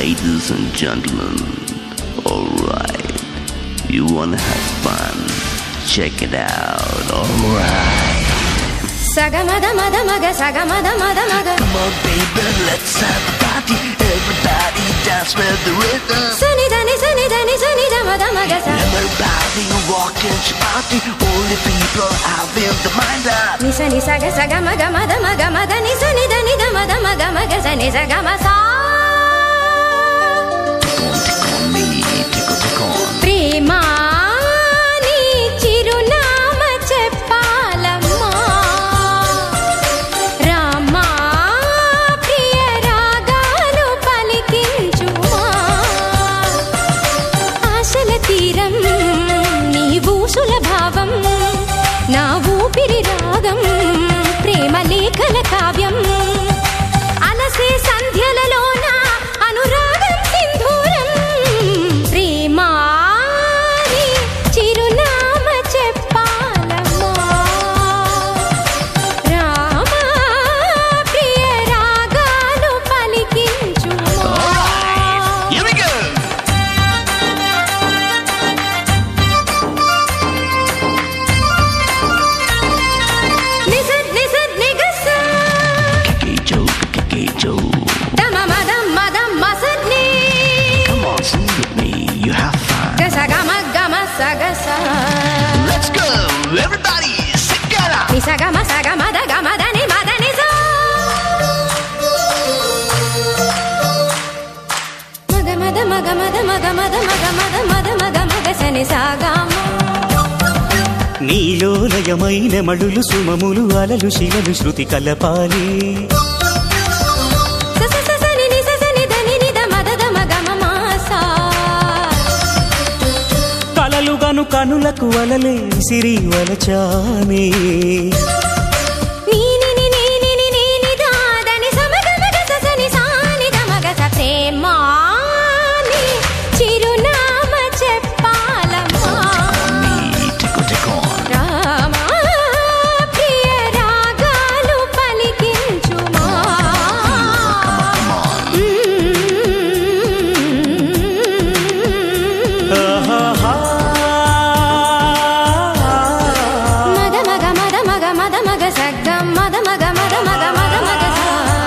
Ladies and gentlemen, alright. You wanna have fun? Check it out, alright. సగమద మద మగ సగమద మద మగ Come on, baby, let's have a party. Everybody dance with the rhythm. సనిదని సనిదని సనిద మద మగ స Everybody walk into party. Only people having the mind up. నిస ని సగ సగ మగ మద మగ మద ని సనిద నిద మద మగ మగ స ని సగ మ సా Tick on me, tickle, tick on. ప్రేమా నీ చిరునామ చెప్పాలమ్మా రామా ప్రియ రాగాలు పలికించుమా ఆశల తీరం నీ ఊసుల భావం నా ఊపిరి రాగం ప్రేమ లేఖల కావ్యం అలసే సంధ్యలలోన అనురాగం సింధూరం ప్రేమా నీ చిరునామ చెప్పాలమ్మా రామా ప్రియ రాగాలు పలికించుమా Here we go. నిసద్ నిసద్ నిగస Kejo, kejo. దమ మదం మదం మసద్ని Come on, sing with me. You have fun. గస గమ గమ సగస Let's go, everybody. Sing it out. నిస గమ సగ మద గమ దని మద నిస మగ మద మగ మద మగ మద మగ మద మద మగ మగ సని సాగామ నీలో లయమైన మడులు సుమములు అలలు శిలలు శృతి కలపాలి స స స సని ని స సని దని ని ద మద ద మగ మ మాసా కలలు గను కనులకు వలలే సిరి వలచానే నీ ని ని ని ని ని ని ని దా దని స మగ మగ స స ని సా ని ద మగ స ప్రేమా నీ చిరునామ చెప్పాలమ్మా Me, tickle, tick on. Rama ప్రియ రాగాలు పలికించుమా Come on. ఆహాహా. మద మగ మద మగ మద మగ సగ్గ మద మగ మద మగ మద మగ సా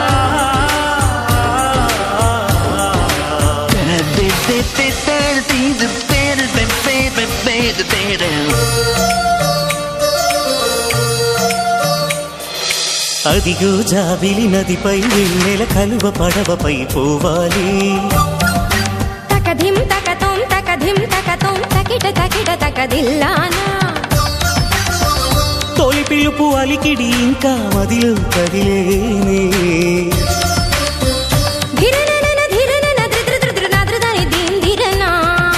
అదిగో జాబిలి నదిపై వెన్నెల కలువ పడవపై పోవాలి తకధిం తకతోం తకధిం తకతోం తకిట తకిట తకదిల్లానా తొలి పిలుపు అలికిడి ఇంకా మదిలో కదిలేనే ధిరనన ధిరనన ధృధృధృ నద్రుదని దిందిరనా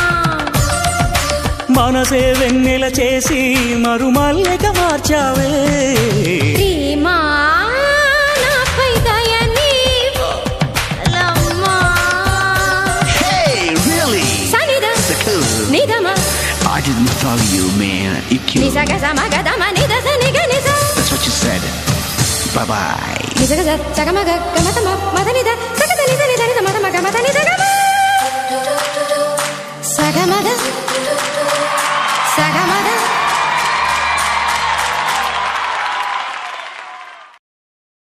మనసే వెన్నెల చేసి మరుమల్లెక మార్చావే ప్రేమా నాపై దయ నీవు లమ్మా Hey, really? సనిద Cool. నిదమ I didn't follow you, man. You killed నిసగ me. సమగదమ నిద సనిగ నిస That's what you said. Bye bye. నిసగ స సగమగ గమతమ మద నిద సగద నిద నిద నిద మద మగ మద నిద గమ